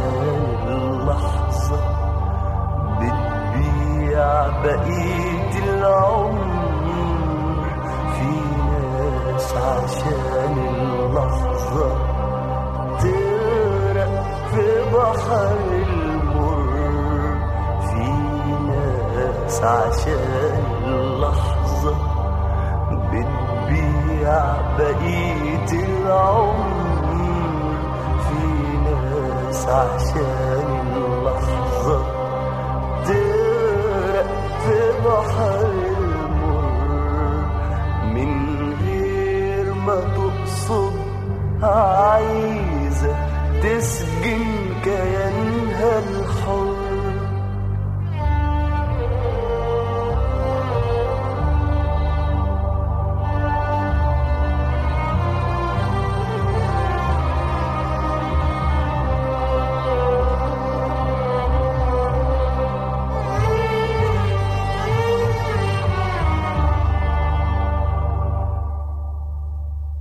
عشان اللحظة بتبيع بقية العمر في ناس عشان اللحظة تغرق في بحر المر في ناس عشان اللحظة بتبيع بقية العمر في ناس عشان اللحظة تغرق في بحر المر من غير ما تقصد عايزة تسجن كيانها الحر